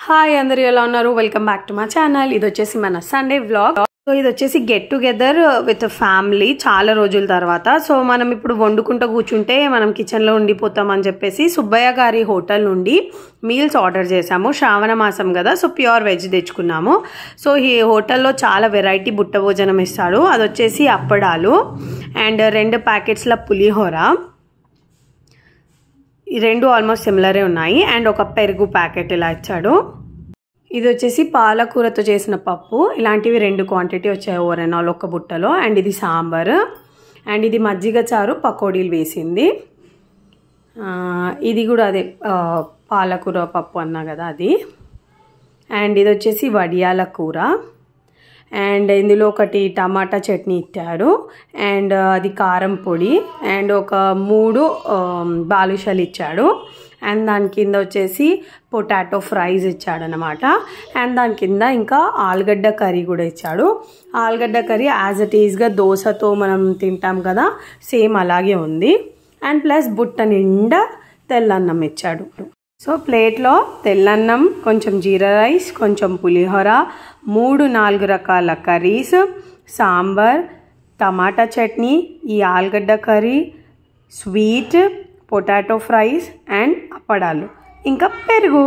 hi అందరు ఎలా ఉన్నారు వెల్కమ్ బ్యాక్ టు మా ఛానల్ ఇది వచ్చేసి మన సండే వ్లాగ్ సో ఇది వచ్చేసి గెట్ టుగెదర్ విత్ ఫ్యామిలీ చాలా రోజుల తర్వాత సో మనం ఇప్పుడు వండుకుంటూ కూర్చుంటే మనం కిచెన్లో ఉండిపోతాం అని చెప్పేసి సుబ్బయ్య గారి హోటల్ నుండి మీల్స్ ఆర్డర్ చేసాము శ్రావణ మాసం కదా సో ప్యూర్ వెజ్ తెచ్చుకున్నాము సో ఈ హోటల్లో చాలా వెరైటీ బుట్ట భోజనం ఇస్తాడు అది వచ్చేసి అప్పడాలు అండ్ రెండు ప్యాకెట్స్ల పులిహోర ఈ రెండు ఆల్మోస్ట్ సిమిలరే ఉన్నాయి అండ్ ఒక పెరుగు ప్యాకెట్ ఇలా ఇచ్చాడు ఇది వచ్చేసి పాలకూరతో చేసిన పప్పు ఇలాంటివి రెండు క్వాంటిటీ వచ్చాయి ఓవరాల్ ఒక బుట్టలో అండ్ ఇది సాంబార్ అండ్ ఇది మజ్జిగ చారు పకోడీలు వేసింది ఆ, ఇది కూడా అదే ఆ, పాలకూర పప్పు అన్నా కదా అది అండ్ ఇది వచ్చేసి వడియాల కూర అండ్ ఇందులో ఒకటి టమాటా చట్నీ ఇచ్చాడు అండ్ అది కారం పొడి అండ్ ఒక మూడు బాలుషాలు ఇచ్చాడు అండ్ దాని కింద వచ్చేసి పొటాటో ఫ్రైస్ ఇచ్చాడు అనమాట అండ్ దాని కింద ఇంకా ఆలుగడ్డ కర్రీ కూడా ఇచ్చాడు ఆలుగడ్డ కర్రీ యాజ్ ఇట్ ఈస్గా దోశతో మనం తింటాం కదా సేమ్ అలాగే ఉంది అండ్ ప్లస్ బుట్ట నిండా తెల్లన్నం ఇచ్చాడు సో ప్లేట్లో తెల్లన్నం కొంచెం జీరా రైస్ కొంచెం పులిహోర మూడు నాలుగు రకాల కర్రీస్ సాంబార్ టమాటా చట్నీ ఈ ఆలుగడ్డ curry sweet potato fries and అప్పడాలు ఇంకా పెరుగు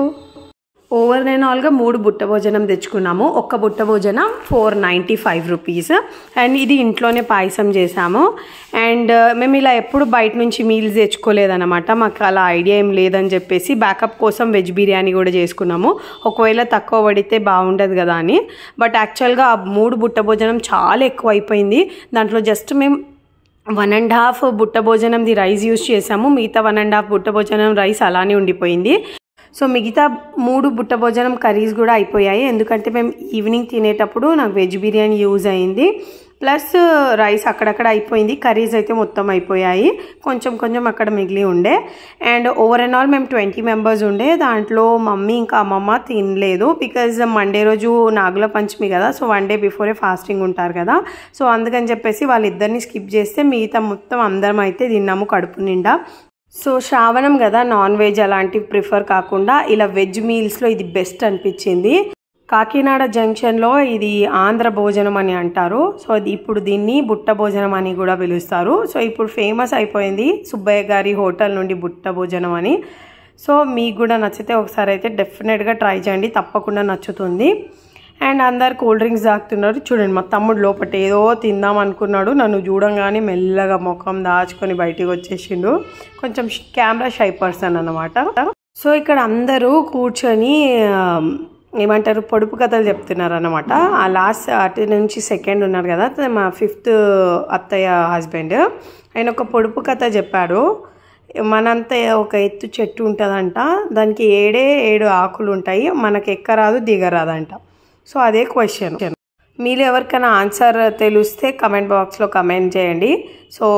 ఓవర్ అండ్ ఆల్గా మూడు బుట్ట భోజనం తెచ్చుకున్నాము ఒక్క బుట్ట భోజనం four ninety five rupees and ఇది ఇంట్లోనే పాయసం చేసాము అండ్ మేము ఇలా ఎప్పుడు బయట నుంచి మీల్స్ తెచ్చుకోలేదన్నమాట మాకు అలా ఐడియా ఏం లేదని చెప్పేసి బ్యాకప్ కోసం వెజ్ బిర్యానీ కూడా చేసుకున్నాము ఒకవేళ తక్కువ పడితే బాగుండదు కదా అని బట్ యాక్చువల్గా ఆ మూడు బుట్ట భోజనం చాలా ఎక్కువ అయిపోయింది దాంట్లో జస్ట్ మేము వన్ అండ్ హాఫ్ బుట్ట భోజనంది రైస్ యూస్ చేసాము మిగతా వన్ అండ్ హాఫ్ బుట్ట భోజనం రైస్ అలానే ఉండిపోయింది సో మిగతా మూడు బుట్ట భోజనం కర్రీస్ కూడా అయిపోయాయి ఎందుకంటే మేము ఈవినింగ్ తినేటప్పుడు నాకు వెజ్ బిర్యానీ యూజ్ అయింది ప్లస్ రైస్ అక్కడక్కడ అయిపోయింది కర్రీస్ అయితే మొత్తం అయిపోయాయి కొంచెం కొంచెం అక్కడ మిగిలి ఉండే అండ్ ఓవర్ అండ్ ఆల్ మేము ట్వంటీ మెంబర్స్ ఉండే దాంట్లో మమ్మీ ఇంకా అమ్మమ్మ తినలేదు బికాజ్ మండే రోజు నాగుల పంచమి కదా సో వన్ డే బిఫోరే ఫాస్టింగ్ ఉంటారు కదా సో అందుకని చెప్పేసి వాళ్ళిద్దరిని స్కిప్ చేస్తే మిగతా మొత్తం అందరం అయితే తిన్నాము కడుపు నిండా సో శ్రావణం కదా నాన్ వెజ్ అలాంటివి ప్రిఫర్ కాకుండా ఇలా వెజ్ మీల్స్లో ఇది బెస్ట్ అనిపించింది కాకినాడ జంక్షన్లో ఇది ఆంధ్ర భోజనం అని అంటారు సో అది ఇప్పుడు దీన్ని బుట్ట భోజనం అని కూడా పిలుస్తారు సో ఇప్పుడు ఫేమస్ అయిపోయింది సుబ్బయ్య గారి హోటల్ నుండి బుట్ట భోజనం అని సో మీకు కూడా నచ్చితే ఒకసారి అయితే డెఫినెట్గా ట్రై చేయండి తప్పకుండా నచ్చుతుంది అండ్ అందరు కూల్ డ్రింక్స్ తాగుతున్నారు చూడండి మా తమ్ముడు లోపట ఏదో తిందాం అనుకున్నాడు నన్ను చూడంగానే మెల్లగా ముఖం దాచుకొని బయటికి వచ్చేసిండు కొంచెం కెమెరా షై పర్సన్ అనమాట సో ఇక్కడ అందరూ కూర్చొని ఆ, ఏమంటారు పొడుపు కథలు చెప్తున్నారు అనమాట ఆ లాస్ట్ అటు నుంచి సెకండ్ ఉన్నారు కదా అతను మా ఫిఫ్త్ అత్తయ్య హస్బెండ్ ఆయన ఒక పొడుపు కథ చెప్పాడు మనంత ఒక ఎత్తు చెట్టు ఉంటుందంట దానికి ఏడే ఏడు ఆకులు ఉంటాయి మనకి ఎక్కరాదు దిగరాదంట సో అదే క్వశ్చన్ మీరు ఎవరికైనా ఆన్సర్ తెలిస్తే కమెంట్ బాక్స్లో కమెంట్ చేయండి సో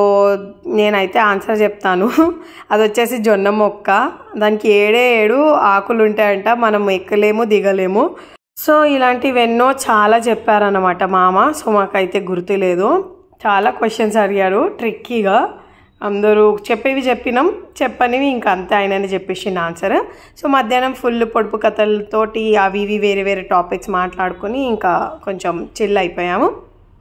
నేనైతే ఆన్సర్ చెప్తాను అది వచ్చేసి జొన్న మొక్క దానికి ఏడే ఏడు ఆకులు ఉంటాయంట మనం ఎక్కలేము దిగలేము సో ఇలాంటివి ఎన్నో చాలా చెప్పారన్నమాట మామ సో మాకైతే గుర్తులేదు చాలా క్వశ్చన్స్ అడిగారు ట్రిక్కీగా అందరూ చెప్పేవి చెప్పినాం చెప్పనివి ఇంకా అంతే ఆయనని చెప్పేసిండు ఆన్సర్ సో మధ్యాహ్నం ఫుల్ పొడుపు కథలతోటి అవి ఇవి వేరే వేరే టాపిక్స్ మాట్లాడుకొని ఇంకా కొంచెం చిల్ అయిపోయాము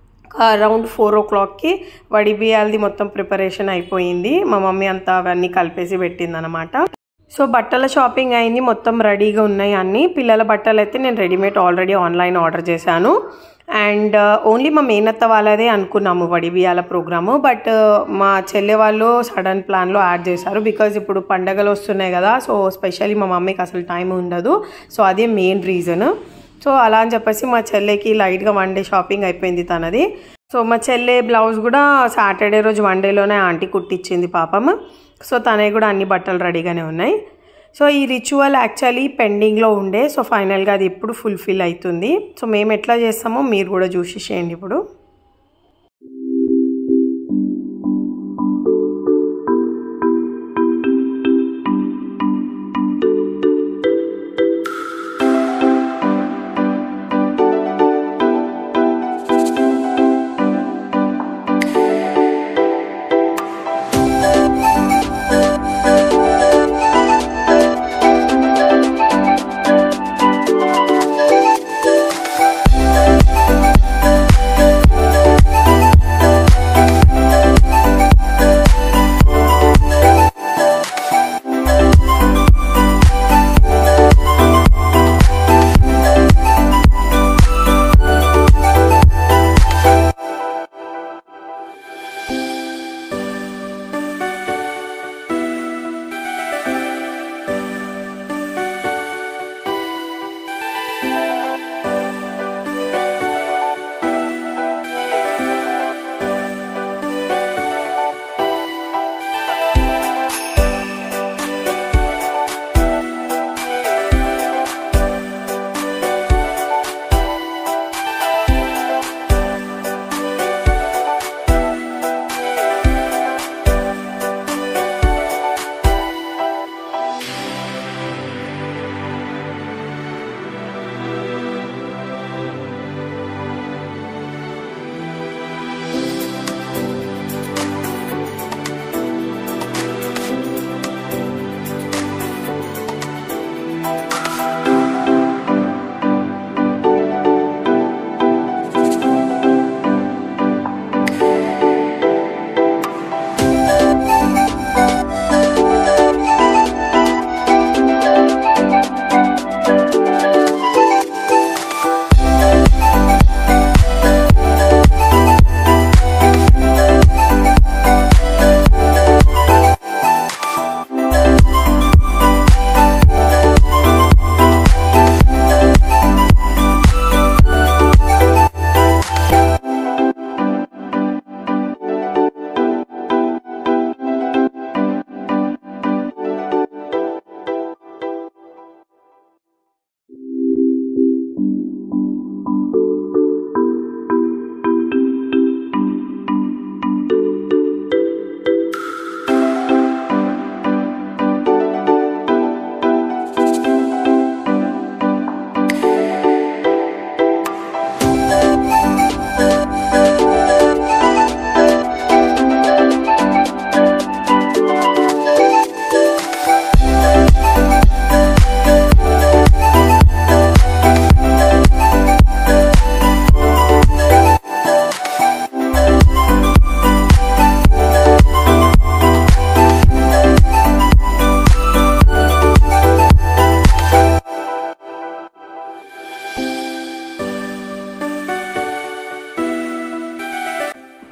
అరౌండ్ ఫోర్ ఓ క్లాక్కి వడి బియ్యాలది మొత్తం ప్రిపరేషన్ అయిపోయింది మా మమ్మీ అంతా అవన్నీ కలిపేసి పెట్టిందనమాట సో బట్టల షాపింగ్ అయింది మొత్తం రెడీగా ఉన్నాయి అన్ని పిల్లల బట్టలు అయితే నేను రెడీమేడ్ ఆల్రెడీ ఆన్లైన్ ఆర్డర్ చేశాను అండ్ ఓన్లీ మా మేనత్త వాళ్ళదే అనుకున్నాము వడి బియ్యాల ప్రోగ్రాము బట్ మా చెల్లె వాళ్ళు సడన్ ప్లాన్లో యాడ్ చేశారు బికాజ్ ఇప్పుడు పండగలు వస్తున్నాయి కదా సో స్పెషల్లీ మా మమ్మీకి అసలు టైం ఉండదు సో అదే మెయిన్ రీజన్ సో అలా అని చెప్పేసి మా చెల్లెకి లైట్గా వన్ డే షాపింగ్ అయిపోయింది తనది సో మా చెల్లె బ్లౌజ్ కూడా సాటర్డే రోజు వన్ డేలోనే ఆంటీ కుట్టించింది పాపం సో తనవి కూడా అన్ని బట్టలు రెడీగానే ఉన్నాయి సో ఈ రిచువల్ యాక్చువల్లీ పెండింగ్లో ఉండే సో ఫైనల్గా అది ఎప్పుడు ఫుల్ఫిల్ అవుతుంది సో మేము ఎట్లా చేస్తామో మీరు కూడా చూసి చేయండి ఇప్పుడు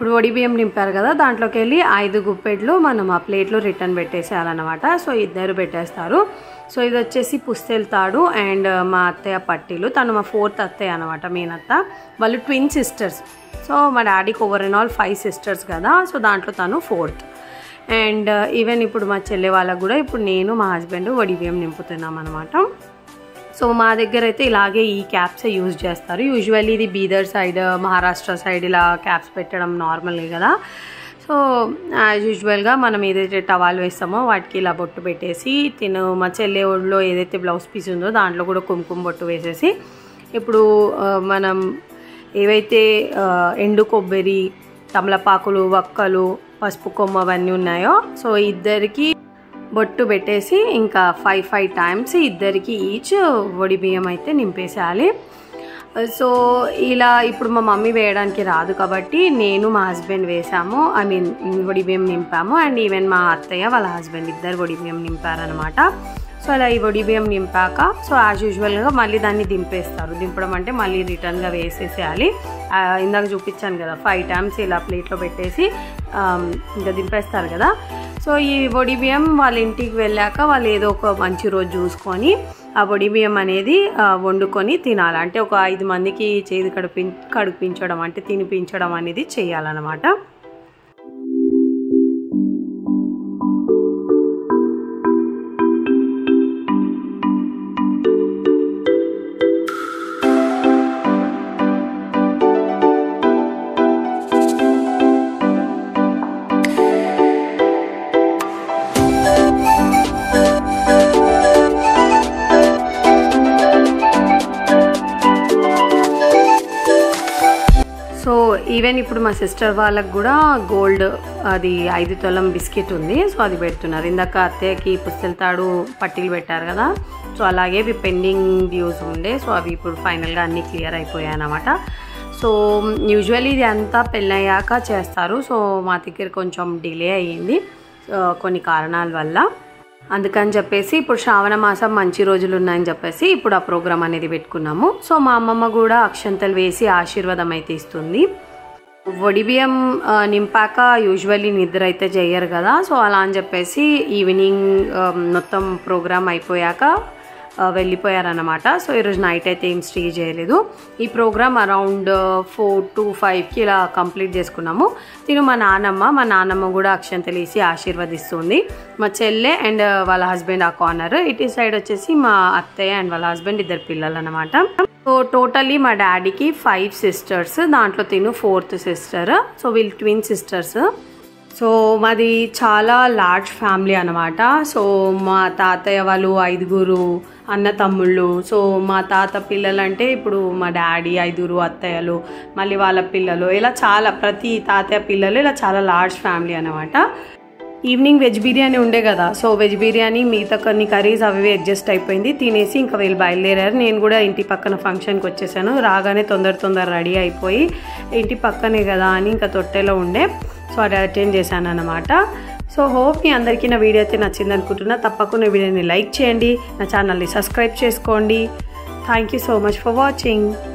ఇప్పుడు వడి బియ్యం నింపారు కదా దాంట్లోకి వెళ్ళి ఐదు గుప్పెట్లు మనం ఆ ప్లేట్లో రిటర్న్ పెట్టేసేయాలన్నమాట సో ఇద్దరు పెట్టేస్తారు సో ఇది వచ్చేసి పుస్తెళ్తాడు అండ్ మా అత్తయ్య పట్టీలు తను మా ఫోర్త్ అత్తయ్య అనమాట మీనత్త వాళ్ళు ట్విన్ సిస్టర్స్ సో మా డాడీకి over and all five sisters కదా సో దాంట్లో తను ఫోర్త్ అండ్ ఈవెన్ ఇప్పుడు మా చెల్లె వాళ్ళకు కూడా ఇప్పుడు నేను మా హస్బెండ్ వడి బియ్యం నింపుతున్నాం అనమాట సో మా దగ్గర అయితే ఇలాగే ఈ క్యాప్సే యూజ్ చేస్తారు యూజువల్లీ ఇది బీదర్ సైడ్ మహారాష్ట్ర సైడ్ ఇలా క్యాప్స్ పెట్టడం నార్మలే కదా సో యాజ్ యూజువల్గా మనం ఏదైతే టవాల్ వేస్తామో వాటికి ఇలా బొట్టు పెట్టేసి తిను మా చెల్లె ఒడిలో ఏదైతే బ్లౌజ్ పీస్ ఉందో దాంట్లో కూడా కుంకుమ బొట్టు వేసేసి ఇప్పుడు ఆ, మనం ఏవైతే ఆ, ఎండు కొబ్బరి తమలపాకులు వక్కలు పసుపు కొమ్మ అవన్నీ ఉన్నాయో సో ఇద్దరికి బొట్టు పెట్టేసి ఇంకా ఫైవ్ ఫైవ్ టైమ్స్ ఇద్దరికి ఈచ్ వడి బియ్యం అయితే నింపేసేయాలి సో ఇలా ఇప్పుడు మా మమ్మీ వేయడానికి రాదు కాబట్టి నేను మా హస్బెండ్ వేసాము ఐ మీన్ వడి బియ్యం నింపాము అండ్ ఈవెన్ మా అత్తయ్య వాళ్ళ హస్బెండ్ ఇద్దరు వడి బియ్యం నింపారనమాట సో అలా ఈ వడి బియ్యం నింపాక సో యాజ్ యూజువల్గా మళ్ళీ దాన్ని దింపేస్తారు దింపడం అంటే మళ్ళీ రిటర్న్గా వేసేసేయాలి ఆ, ఇందాక చూపించాను కదా ఫైవ్ టైమ్స్ ఇలా ప్లేట్లో పెట్టేసి ఆమ్, ఇంకా దింపేస్తారు కదా సో ఈ వడి బియ్యం వాళ్ళ ఇంటికి వెళ్ళాక వాళ్ళు ఏదో ఒక మంచి రోజు చూసుకొని ఆ వడి బియ్యం అనేది ఆ, వండుకొని తినాలి అంటే ఒక ఐదు మందికి చేతి కడిపి కడిపించడం అంటే తినిపించడం అనేది చేయాలన్నమాట సో ఈవెన్ ఇప్పుడు మా సిస్టర్ వాళ్ళకి కూడా గోల్డ్ అది ఐదు తొలం బిస్కెట్ ఉంది సో అది పెడుతున్నారు ఇందాక అత్తయ్యకి పుస్తెళ్తాడు పట్టీలు పెట్టారు కదా సో అలాగే ఇవి పెండింగ్ డ్యూస్ ఉండే సో అవి ఇప్పుడు ఫైనల్గా అన్నీ క్లియర్ అయిపోయాయి అన్నమాట సో యూజువల్లీ ఇది అంతా పెళ్ళయ్యాక చేస్తారు సో మా దగ్గర కొంచెం డిలే అయ్యింది ఆ, కొన్ని కారణాల వల్ల అందుకని చెప్పేసి ఇప్పుడు శ్రావణ మాసం మంచి రోజులు ఉన్నాయని చెప్పేసి ఇప్పుడు ఆ ప్రోగ్రామ్ అనేది పెట్టుకున్నాము సో మా అమ్మమ్మ కూడా అక్షంతలు వేసి ఆశీర్వాదం అయితే ఇస్తుంది వడి బియ్యం ఆ, నింపాక యూజువల్లీ నిద్ర అయితే చేయరు కదా సో అలా అని చెప్పేసి ఈవినింగ్ ఆ, మొత్తం ప్రోగ్రామ్ అయిపోయాక ఆ, వెళ్ళిపోయారన్నమాట సో ఈరోజు నైట్ అయితే ఏం స్టే చేయలేదు ఈ ప్రోగ్రామ్ అరౌండ్ ఫోర్ టు ఫైవ్కి ఇలా కంప్లీట్ చేసుకున్నాము తిను మా నానమ్మ మా నానమ్మ కూడా అక్షంతలు వేసి ఆశీర్వదిస్తుంది మా చెల్లె అండ్ వాళ్ళ హస్బెండ్ ఆ కార్నర్ ఇటు సైడ్ వచ్చేసి మా అత్తయ్య అండ్ వాళ్ళ హస్బెండ్ ఇద్దరు పిల్లలు అనమాట సో టోటల్లీ మా డాడీకి ఫైవ్ సిస్టర్స్ దాంట్లో తిను ఫోర్త్ సిస్టర్ సో వీళ్ళు ట్విన్ సిస్టర్స్ సో మాది చాలా లార్జ్ ఫ్యామిలీ అనమాట సో మా తాతయ్య వాళ్ళు ఐదుగురు అన్న తమ్ముళ్ళు సో మా తాత పిల్లలు అంటే ఇప్పుడు మా డాడీ ఐదుగురు అత్తయ్యలు మళ్ళీ వాళ్ళ పిల్లలు ఇలా చాలా ప్రతి తాతయ్య పిల్లలు ఇలా చాలా లార్జ్ ఫ్యామిలీ అనమాట ఈవినింగ్ వెజ్ బిర్యానీ ఉండే కదా సో వెజ్ బిర్యానీ మిగతా కొన్ని కర్రీస్ అవి అడ్జస్ట్ అయిపోయింది తినేసి ఇంకా వీళ్ళు బయలుదేరారు నేను కూడా ఇంటి పక్కన ఫంక్షన్కి వచ్చేసాను రాగానే తొందర తొందర రెడీ అయిపోయి ఇంటి పక్కనే కదా అని ఇంకా తొట్టెలో ఉండే సో అది అటెండ్ చేశాను అనమాట సో హోప్ మీ అందరికీ నా వీడియో అయితే నచ్చింది అనుకుంటున్నా తప్పకుండా వీడియోని లైక్ చేయండి నా ఛానల్ని సబ్స్క్రైబ్ చేసుకోండి thank you so much for watching